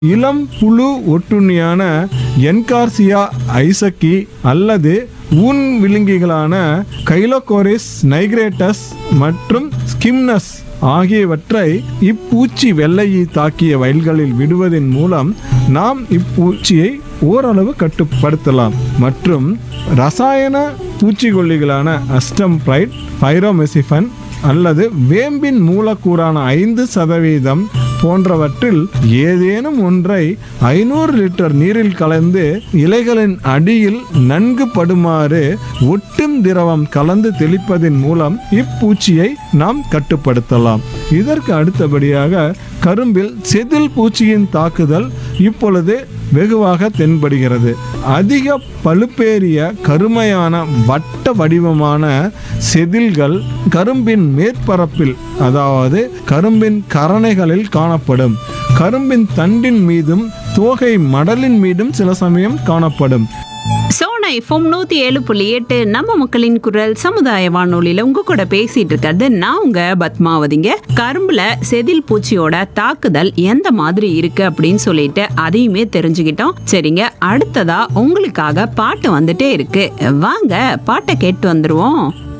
இளம் புழு ஒட்டுண்ணியான என்கார்சியா ஐசக்கி அல்லது ஊன் விழுங்கிகளான கைலோகோரிஸ் நைக்ரேட்டஸ் மற்றும் ஸ்கிம்னஸ் ஆகியவற்றை இப்பூச்சி வெள்ளையை தாக்கிய வயல்களில் விடுவதன் மூலம் நாம் இப்பூச்சியை ஓரளவு கட்டுப்படுத்தலாம் மற்றும் ரசாயன பூச்சிக்கொல்லிகளான அஸ்டம்பிரைட் பைரோமெசிஃபன் அல்லது வேம்பின் மூலக்கூறான ஐந்து சதவீதம் போன்றவற்றில் ஏதேனும் ஒன்றை ஐநூறு லிட்டர் நீரில் கலந்து இலைகளின் அடியில் நன்கு படுமாறு ஒட்டும் திரவம் கலந்து தெளிப்பதன் மூலம் இப்பூச்சியை நாம் கட்டுப்படுத்தலாம் இதற்கு அடுத்தபடியாக கரும்பில் செதில் பூச்சியின் தாக்குதல் இப்பொழுது வெகுவாக தென்படுகிறது அதிக பழுப்பேறிய கருமையான வட்ட வடிவமான செதில்கள் கரும்பின் மேற்பரப்பில் அதாவது கரும்பின் கரணைகளில் காணப்படும் கரும்பின் தண்டின் மீதும் தோகை மடலின் மீதும் சில சமயம் காணப்படும் சோனா எஃப்எம் நூத்தி ஏழு புள்ளி எட்டு நம்ம மக்களின் குரல் சமுதாய வானொலியில உங்க கூட பேசிட்டு இருக்கிறது நான் உங்க பத்மாவதிங்க கரும்புல செதில் பூச்சியோட தாக்குதல் எந்த மாதிரி இருக்கு அப்படின்னு சொல்லிட்டு அதையுமே தெரிஞ்சுக்கிட்டோம் சரிங்க அடுத்ததா உங்களுக்காக பாட்டு வந்துட்டே இருக்கு வாங்க பாட்டை கேட்டு வந்துருவோம்